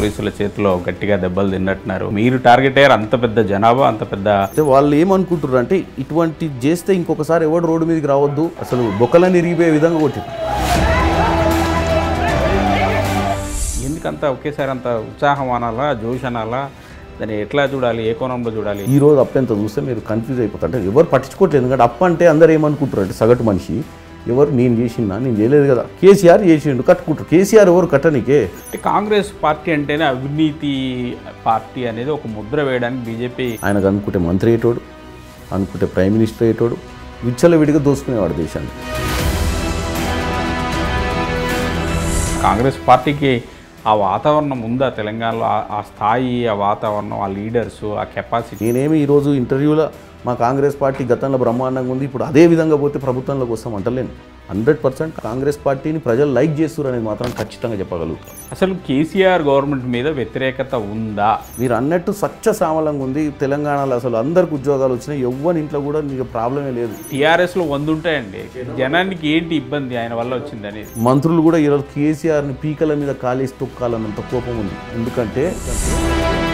పోలీసుల చేతిలో గట్టిగా దెబ్బలు తిన్నట్టున్నారు మీరు టార్గెట్ అయ్యారు అంత పెద్ద జనాభా అంత పెద్ద అయితే వాళ్ళు ఏమనుకుంటారు అంటే ఇటువంటి చేస్తే ఇంకొకసారి ఎవడు రోడ్డు మీదకి రావద్దు అసలు బొక్కలని ఇరిగిపోయే విధంగా కొట్టింది ఎందుకంత ఒకేసారి అంత ఉత్సాహం అనాలా జోష్ అనాలా దాన్ని ఎట్లా చూడాలి ఏ కోణంలో చూడాలి ఈ రోజు అప్పు ఎంత చూస్తే మీరు కన్ఫ్యూజ్ అయిపోతారు అంటే ఎవరు పట్టించుకోవట్లేదు ఎందుకంటే అప్పు అంటే అందరూ ఏమనుకుంటారు అంటే సగటు మనిషి ఎవరు నేను చేసిందా నేను చేయలేదు కదా కేసీఆర్ చేసిండు కట్టుకుంటారు కేసీఆర్ ఎవరు కట్టనికే అంటే కాంగ్రెస్ పార్టీ అంటేనే అవినీతి పార్టీ అనేది ఒక ముద్ర వేయడానికి బీజేపీ ఆయనకు అనుకుంటే మంత్రి అయ్యేటోడు అనుకుంటే ప్రైమ్ మినిస్టర్ అయ్యేటోడు విచ్చల విడిగా దోసుకునేవాడు దేశాన్ని కాంగ్రెస్ పార్టీకి ఆ వాతావరణం ఉందా తెలంగాణలో ఆ- ఆ స్థాయి ఆ వాతావరణం ఆ లీడర్స్ ఆ కెపాసిటీ నేనేమి ఈరోజు ఇంటర్వ్యూలో మా కాంగ్రెస్ పార్టీ గతంలో బ్రహ్మాండంగా ఉంది ఇప్పుడు అదే విధంగా పోతే ప్రభుత్వంలోకి వస్తాం అంటలేను హండ్రెడ్ పర్సెంట్ కాంగ్రెస్ పార్టీని ప్రజలు లైక్ చేస్తారు అనేది మాత్రం ఖచ్చితంగా చెప్పగలుగుతాం అసలు కేసీఆర్ గవర్నమెంట్ మీద వ్యతిరేకత ఉందా మీరు అన్నట్టు స్వచ్ఛ సామలంగా ఉంది తెలంగాణలో అసలు అందరికి ఉద్యోగాలు వచ్చినాయి ఎవ్వని ఇంట్లో కూడా నీకు ప్రాబ్లమే లేదు టీఆర్ఎస్లో వంద ఉంటాయండి జనానికి ఏంటి ఇబ్బంది ఆయన వల్ల వచ్చింది అనేది మంత్రులు కూడా ఈరోజు కేసీఆర్ని పీకల మీద కాలేసి తొక్కాలన్నంత కోపం ఉంది ఎందుకంటే